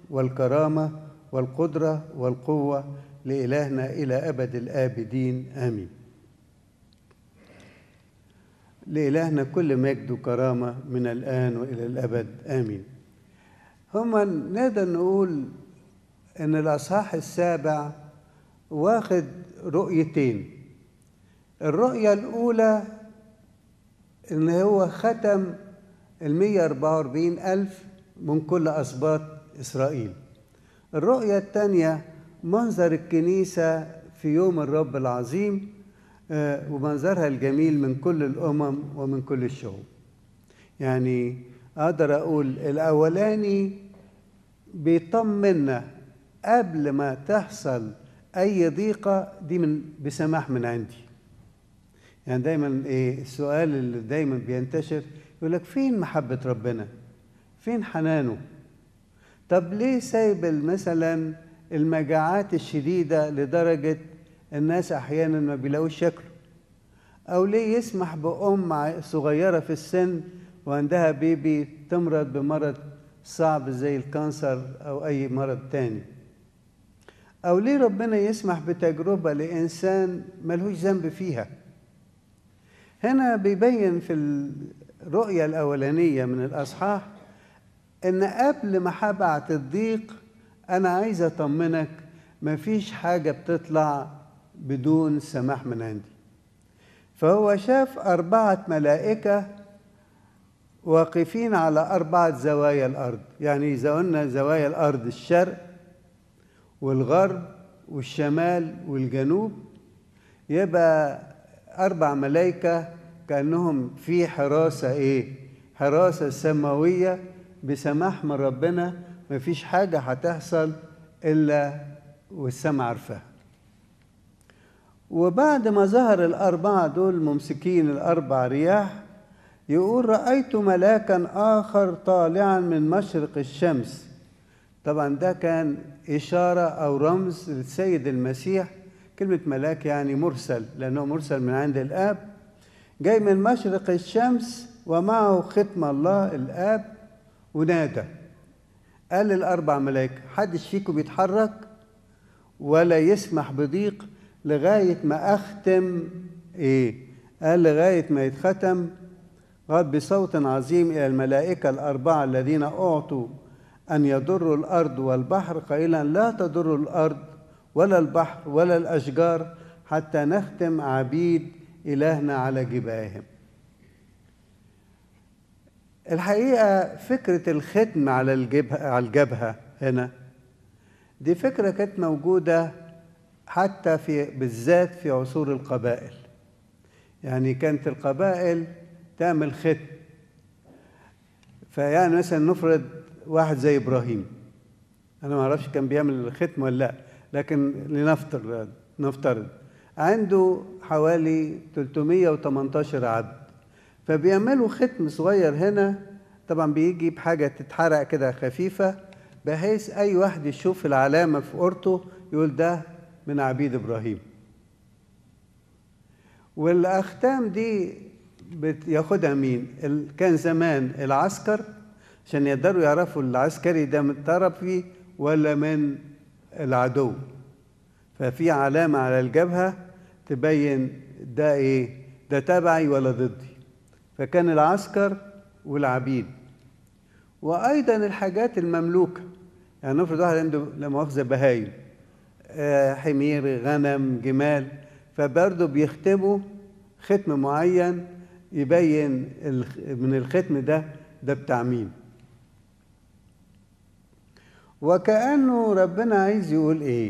والكرامة والقدرة والقوة لإلهنا إلى أبد الآبدين آمين لإلهنا كل مجد وكرامة من الآن وإلى الأبد آمين هما نقدر نقول إن الأصحاح السابع واخد رؤيتين الرؤية الأولى إن هو ختم المية أربعة وأربعين ألف من كل أسباط إسرائيل الرؤية الثانية منظر الكنيسة في يوم الرب العظيم ومنظرها الجميل من كل الأمم ومن كل الشعوب يعني أقدر أقول الأولاني بيطمنا قبل ما تحصل أي ضيقة دي من بسماح من عندي يعني دايما إيه السؤال اللي دايما بينتشر يقول لك فين محبة ربنا فين حنانه طب ليه سايب مثلا المجاعات الشديدة لدرجة الناس أحيانا ما بيلاقوش شكله أو ليه يسمح بأم صغيرة في السن وعندها بيبي تمرض بمرض صعب زي الكانسر أو أي مرض تاني أو ليه ربنا يسمح بتجربة لإنسان ملهوش ذنب فيها هنا بيبين في الرؤية الأولانية من الأصحاح إن قبل ما هبعت الضيق أنا عايز أطمنك مفيش حاجة بتطلع بدون سماح من عندي فهو شاف أربعة ملائكة واقفين على أربعة زوايا الأرض يعني إذا قلنا زوايا الأرض الشرق والغرب والشمال والجنوب يبقى أربع ملائكة كأنهم في حراسة إيه؟ حراسة سماوية بسماح من ربنا مفيش حاجة هتحصل إلا والسماء عارفاها وبعد ما ظهر الأربعة دول ممسكين الأربع رياح يقول رأيت ملاكا آخر طالعا من مشرق الشمس طبعا ده كان إشارة أو رمز للسيد المسيح كلمة ملاك يعني مرسل لأنه مرسل من عند الآب جاي من مشرق الشمس ومعه ختم الله الآب ونادى قال للأربع ملائكة حدش فيكم بيتحرك ولا يسمح بضيق لغاية ما أختم إيه قال لغاية ما يتختم قال بصوت عظيم إلى الملائكة الأربعة الذين أعطوا أن يضروا الأرض والبحر قائلا لا تضروا الأرض ولا البحر ولا الأشجار حتى نختم عبيد إلهنا على جباههم الحقيقة فكرة الختم على الجبهة على الجبهة هنا دي فكرة كانت موجودة حتى في بالذات في عصور القبائل يعني كانت القبائل تعمل ختم فيعني مثلا نفرض واحد زي ابراهيم انا ما اعرفش كان بيعمل الختم ولا لا لكن لنفترض نفترض عنده حوالي 318 عبد فبيعملوا ختم صغير هنا طبعا بيجي بحاجة تتحرق كده خفيفة بحيث أي واحد يشوف العلامة في قرطه يقول ده من عبيد إبراهيم والأختام دي بياخدها مين؟ كان زمان العسكر عشان يقدروا يعرفوا العسكري ده من طرفي ولا من العدو ففي علامة على الجبهة تبين ده إيه؟ ده تبعي ولا ضدي فكان العسكر والعبيد وأيضا الحاجات المملوكة يعني نفرض واحد عنده لا مؤاخذة بهايم حمير غنم جمال فبرضه بيختموا ختم معين يبين من الختم ده ده بتاع مين وكأنه ربنا عايز يقول ايه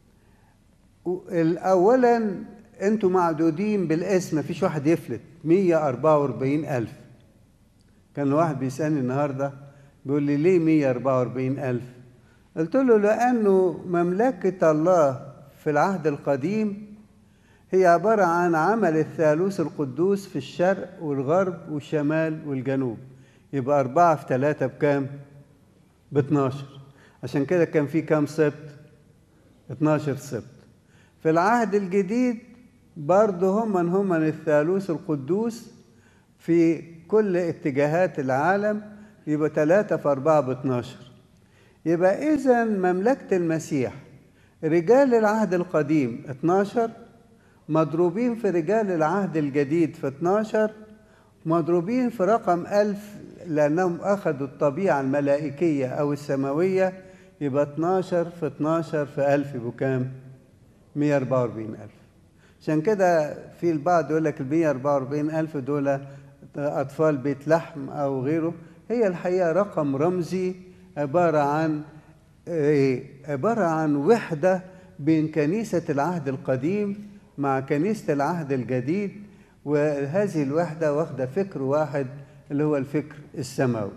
اولا انتوا معدودين بالاسم مفيش واحد يفلت 144 ألف كان واحد بيسألني النهاردة بيقول لي ليه 144 ألف قلت له لأنه مملكة الله في العهد القديم هي عبارة عن عمل الثالوث القدوس في الشرق والغرب والشمال والجنوب يبقى أربعة في ثلاثة بكام؟ ب 12 عشان كده كان في كام سبت؟ 12 سبت في العهد الجديد برضه هم هم الثالوث القدوس في كل اتجاهات العالم يبقى ثلاثة في أربعة ب 12 يبقى إذا مملكة المسيح رجال العهد القديم 12 مضروبين في رجال العهد الجديد في 12 مضروبين في رقم ألف لأنهم أخذوا الطبيعة الملائكية أو السماوية يبقى 12 في 12 في ألف بكام؟ 144 ألف عشان كده في البعض يقول لك ال 144 ألف دول أطفال بيت لحم أو غيره هي الحقيقة رقم رمزي عبارة عن إيه؟ عبارة عن وحدة بين كنيسة العهد القديم مع كنيسة العهد الجديد وهذه الوحدة واخدة فكر واحد اللي هو الفكر السماوي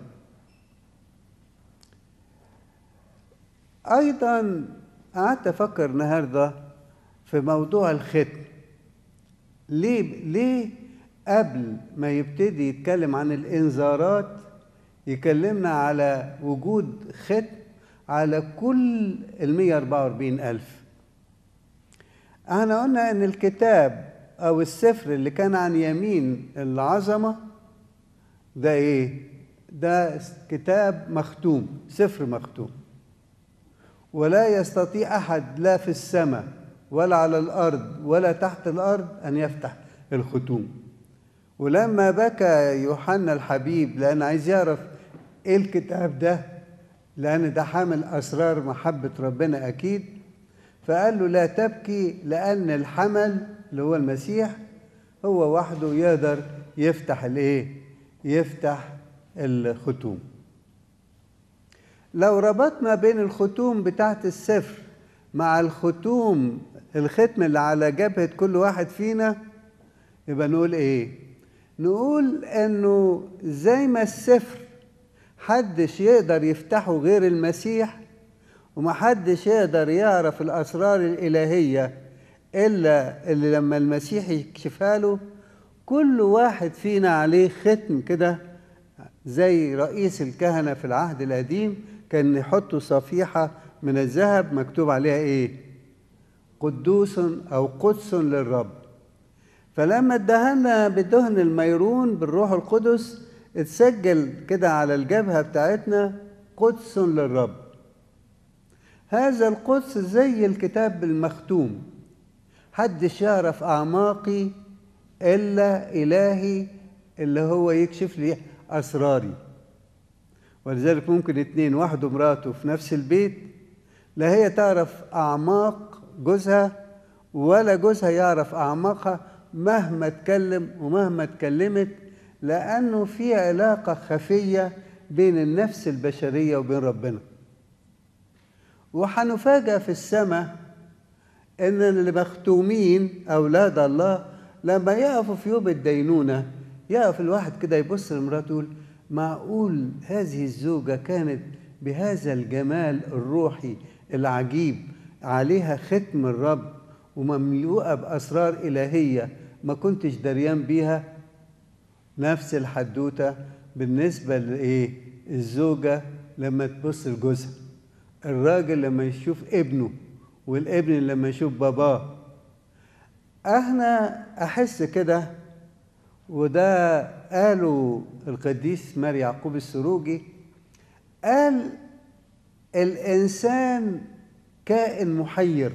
أيضا قعدت أفكر النهاردة في موضوع الختم ليه ليه قبل ما يبتدي يتكلم عن الإنذارات يكلمنا على وجود ختم على كل ال 144 ألف احنا قلنا ان الكتاب او السفر اللي كان عن يمين العظمه ده ايه ده كتاب مختوم سفر مختوم ولا يستطيع احد لا في السماء ولا على الارض ولا تحت الارض ان يفتح الختوم ولما بكى يوحنا الحبيب لان عايز يعرف ايه الكتاب ده لان ده حامل اسرار محبه ربنا اكيد فقال له لا تبكي لأن الحمل اللي هو المسيح هو وحده يقدر يفتح الايه؟ يفتح الختوم. لو ربطنا بين الختوم بتاعت السفر مع الختوم الختم اللي على جبهة كل واحد فينا يبقى نقول ايه؟ نقول انه زي ما السفر حدش يقدر يفتحه غير المسيح ومحدش يقدر يعرف الأسرار الإلهية إلا اللي لما المسيح يكشفها له كل واحد فينا عليه ختم كده زي رئيس الكهنة في العهد القديم كان يحطوا صفيحة من الذهب مكتوب عليها إيه؟ قدوس أو قدس للرب فلما ادهنا بدهن الميرون بالروح القدس اتسجل كده على الجبهة بتاعتنا قدس للرب هذا القدس زي الكتاب المختوم حدش يعرف أعماقي إلا إلهي اللي هو يكشف لي أسراري ولذلك ممكن اتنين واحد ومراته في نفس البيت لا هي تعرف أعماق جوزها ولا جوزها يعرف أعماقها مهما اتكلم ومهما اتكلمت لأنه في علاقة خفية بين النفس البشرية وبين ربنا وحنفاجأ في السماء ان اللي مختومين اولاد الله لما يقفوا في يوم الدينونه يقف الواحد كده يبص لمراته يقول معقول هذه الزوجه كانت بهذا الجمال الروحي العجيب عليها ختم الرب ومملوءه باسرار الهيه ما كنتش دريان بيها نفس الحدوته بالنسبه لايه الزوجه لما تبص لجوزها الراجل لما يشوف ابنه والابن لما يشوف باباه احنا احس كده وده قالوا القديس مار يعقوب السروجي قال الانسان كائن محير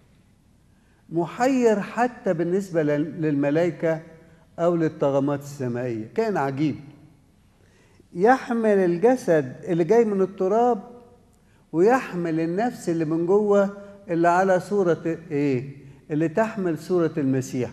محير حتى بالنسبه للملائكه او للطغمات السمائيه كائن عجيب يحمل الجسد اللي جاي من التراب ويحمل النفس اللي من جوه اللي على صورة ايه؟ اللي تحمل صورة المسيح.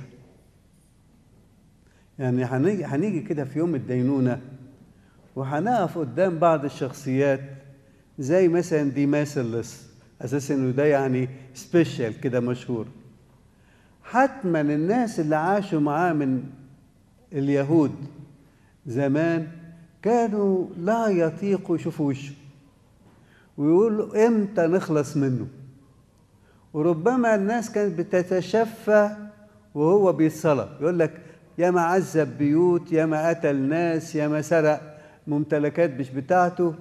يعني هنيجي هنيجي كده في يوم الدينونة وهنقف قدام بعض الشخصيات زي مثلا ديماس اللص اساسا انه ده يعني سبيشال كده مشهور. حتما الناس اللي عاشوا معاه من اليهود زمان كانوا لا يطيقوا يشوفوا وشه ويقولوا امتى نخلص منه وربما الناس كانت بتتشفى وهو بيتصلى يقول لك يا ما عذب بيوت يا ما قتل ناس يا ما سرق ممتلكات مش بتاعته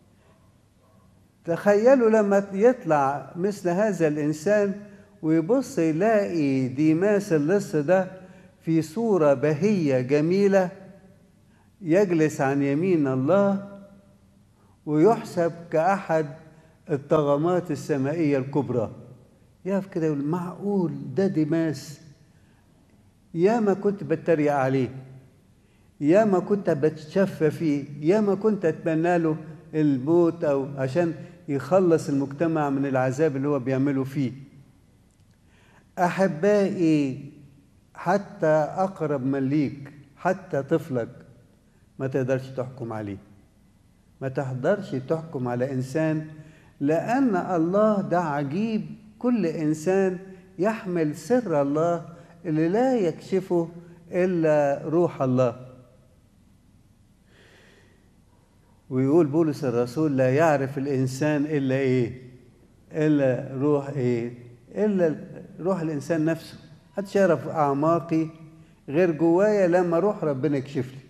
تخيلوا لما يطلع مثل هذا الإنسان ويبص يلاقي ديماس اللص ده في صورة بهية جميلة يجلس عن يمين الله ويحسب كأحد الطغمات السمائية الكبرى يقف كده يقول معقول ده ديماس يا ما كنت بتريق عليه يا ما كنت بتشفى فيه يا ما كنت اتمنى له الموت او عشان يخلص المجتمع من العذاب اللي هو بيعمله فيه احبائي حتى اقرب من ليك حتى طفلك ما تقدرش تحكم عليه ما تقدرش تحكم على انسان لان الله ده عجيب كل انسان يحمل سر الله اللي لا يكشفه الا روح الله ويقول بولس الرسول لا يعرف الانسان الا ايه الا روح ايه الا روح الانسان نفسه محدش يعرف اعماقي غير جوايا لما روح ربنا يكشف لي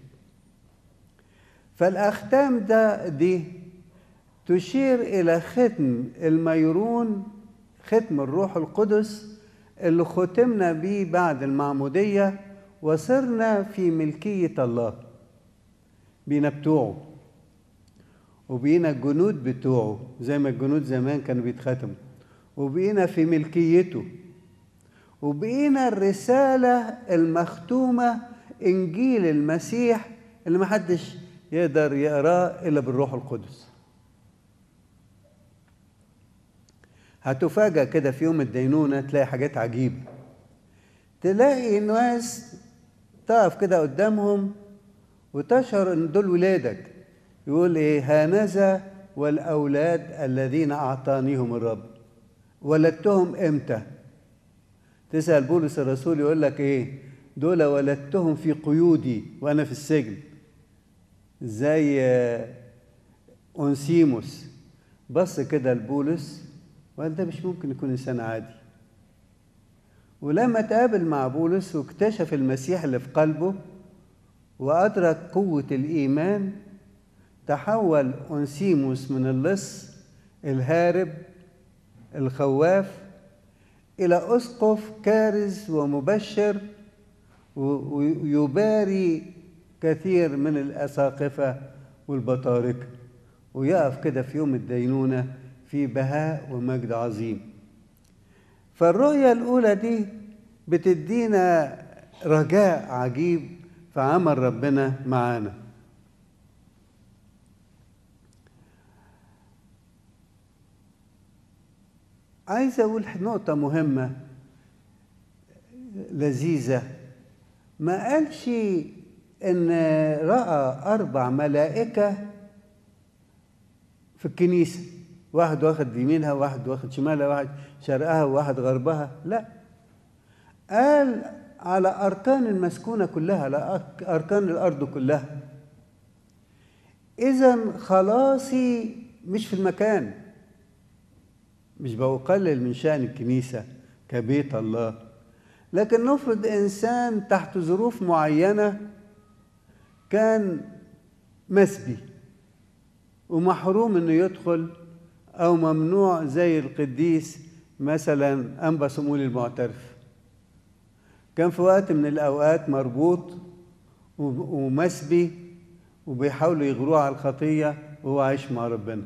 فالاختام ده دي تشير الى ختم الميرون ختم الروح القدس اللي ختمنا بيه بعد المعموديه وصرنا في ملكيه الله بينا بتوعه وبقينا الجنود بتوعه زي ما الجنود زمان كانوا بيتختموا وبقينا في ملكيته وبقينا الرسالة المختومة إنجيل المسيح اللي محدش يقدر يقراه إلا بالروح القدس هتفاجأ كده في يوم الدينونة تلاقي حاجات عجيبة تلاقي ناس تقف كده قدامهم وتشعر ان دول ولادك يقول ايه هانذا والاولاد الذين اعطانيهم الرب ولدتهم امتى تسال بولس الرسول يقول لك ايه دول ولدتهم في قيودي وانا في السجن زي اونسيموس بص كده لبولس وقال ده مش ممكن يكون انسان عادي ولما تقابل مع بولس واكتشف المسيح اللي في قلبه وادرك قوه الايمان تحول أنسيموس من اللص الهارب الخواف إلى أسقف كارز ومبشر ويباري كثير من الأساقفة والبطاركة ويقف كده في يوم الدينونة في بهاء ومجد عظيم فالرؤية الأولى دي بتدينا رجاء عجيب في عمل ربنا معانا عايز اقول نقطه مهمه لذيذه ما قالش ان راى اربع ملائكه في الكنيسه واحد واخد يمينها واحد واخد شمالها واحد شرقها وواحد غربها لا قال على اركان المسكونه كلها على اركان الارض كلها اذا خلاصي مش في المكان مش بقلل من شأن الكنيسة كبيت الله لكن نفرض إنسان تحت ظروف معينة كان مسبي ومحروم إنه يدخل أو ممنوع زي القديس مثلا أنبا سمول المعترف كان في وقت من الأوقات مربوط ومسبي وبيحاولوا يغروه على الخطية وهو عايش مع ربنا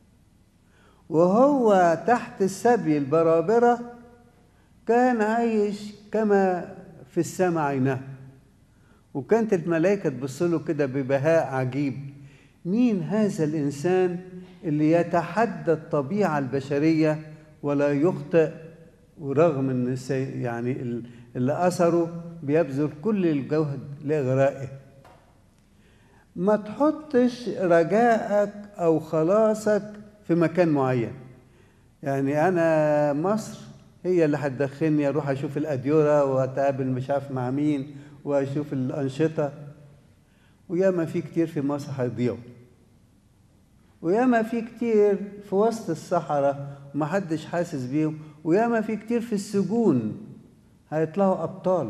وهو تحت السبي البرابرة كان عايش كما في السماء عيناه وكانت الملائكة تبص له كده ببهاء عجيب مين هذا الإنسان اللي يتحدى الطبيعة البشرية ولا يخطئ ورغم ان يعني اللي اثره بيبذل كل الجهد لاغرائه ما تحطش رجائك او خلاصك في مكان معين يعني انا مصر هي اللي هتدخلني اروح اشوف الاديره واتقابل مش عارف مع مين واشوف الانشطه وياما في كتير في مصر هيضيعوا وياما في كتير في وسط الصحراء ومحدش حاسس بيهم وياما في كتير في السجون هيطلعوا ابطال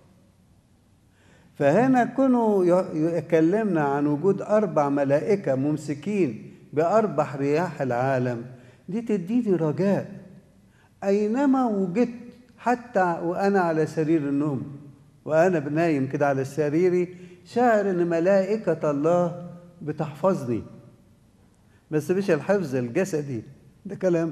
فهنا كونوا يكلمنا عن وجود اربع ملائكه ممسكين بأربح رياح العالم دي تديني رجاء أينما وجدت حتى وأنا على سرير النوم وأنا بنايم كده على سريري شاعر إن ملائكة الله بتحفظني بس مش الحفظ الجسدي ده كلام